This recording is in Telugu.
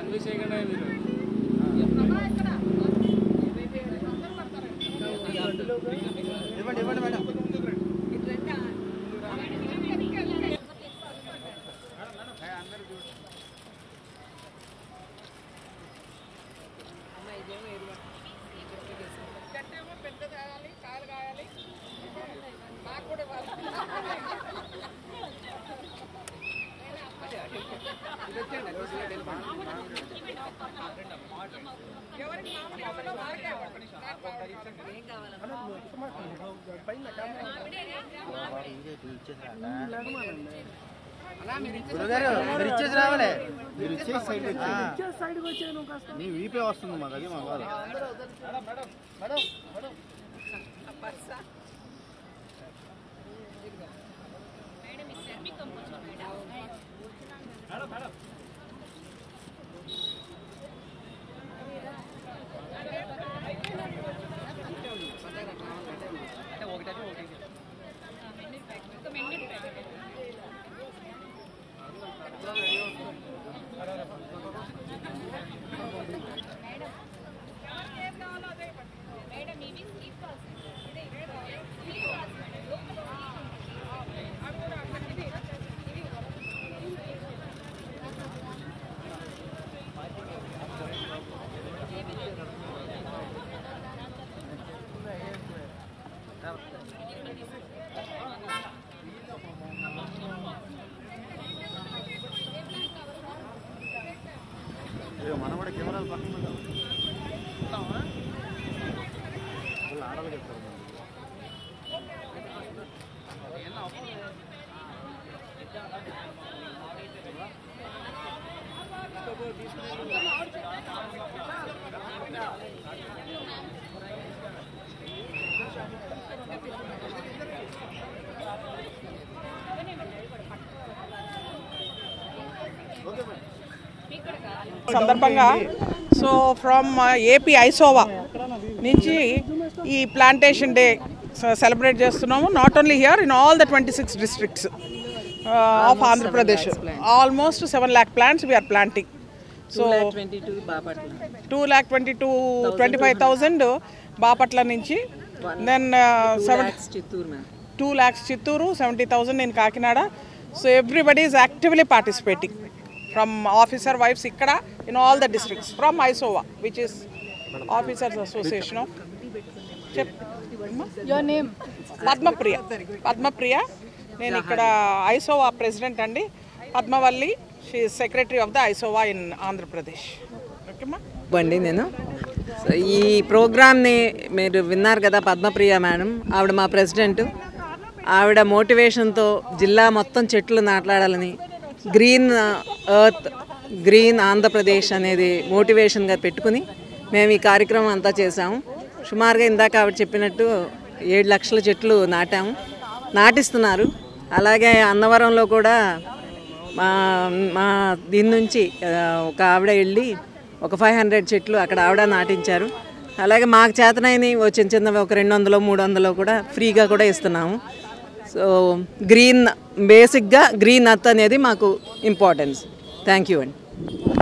సర్వీస్ చేయకుండా మీరు ఇవ్వండి ఇవ్వండి మేడం గురుగారు మీరు ఇచ్చేసి రావాలి మీరు ఇచ్చేసి సైడ్ వచ్చి నీ వీపే వస్తుంది మాకు అది మా బాధ మేడం మేడం మనం కూడా కెమెరాలు పక్కన పెట్టాం. వాళ్ళు ఆడాలి చెప్తారు ఓకే మేడం సందర్భంగా సో ఫ్రమ్ ఏపీ ఐసోవా నుంచి ఈ ప్లాంటేషన్ డే సెలబ్రేట్ చేస్తున్నాము not only here in all the twenty six districts of Andhra Pradesh almost seven lakh plants we're planting so two lakh twenty two twenty five thousand Bapatla నుంచి then seven two lakhs Chittoor seventy thousand in Kakinada so everybody is actively participating from officer wives ఇక్కడ in all the districts from ఐసోవా which is officers association of చెప్ యువర్ నేమ్ పద్మప్రియ పద్మప్రియ నేను ఇక్కడ ఐసోవా ప్రెసిడెంట్ అండి Padmavalli she secretary of the ఐసోవా ఇన్ ఆంధ్రప్రదేశ్ ఓకేమ్మా అండి నేను సో ఈ ప్రోగ్రామ్ని మీరు విన్నారు కదా పద్మప్రియ మేడం ఆవిడ మా ప్రెసిడెంట్ ఆవిడ మోటివేషన్తో జిల్లా మొత్తం చెట్లు నాట్లాడాలని గ్రీన్ ఎర్త్ గ్రీన్ ఆంధ్రప్రదేశ్ అనేది మోటివేషన్గా పెట్టుకుని మేము ఈ కార్యక్రమం అంతా చేసాము సుమారుగా ఇందాక ఆవిడ చెప్పినట్టు ఏడు లక్షల చెట్లు నాటాము నాటిస్తున్నారు అలాగే అన్నవరంలో కూడా మా మా దీని నుంచి ఆ, ఒక ఆవిడ వెళ్ళి ఒక ఫైవ్ హండ్రెడ్ చెట్లు అక్కడ ఆవిడ నాటించారు అలాగే మాకు చేతనైనవి ఓ చిన్న చిన్నవి ఒక రెండు వందలు మూడు వందలు కూడా ఫ్రీగా కూడా ఇస్తున్నాము సో గ్రీన్ బేసిక్గా గ్రీన్ అత్ అనేది మాకు ఇంపార్టెన్స్ థ్యాంక్ యూ అండి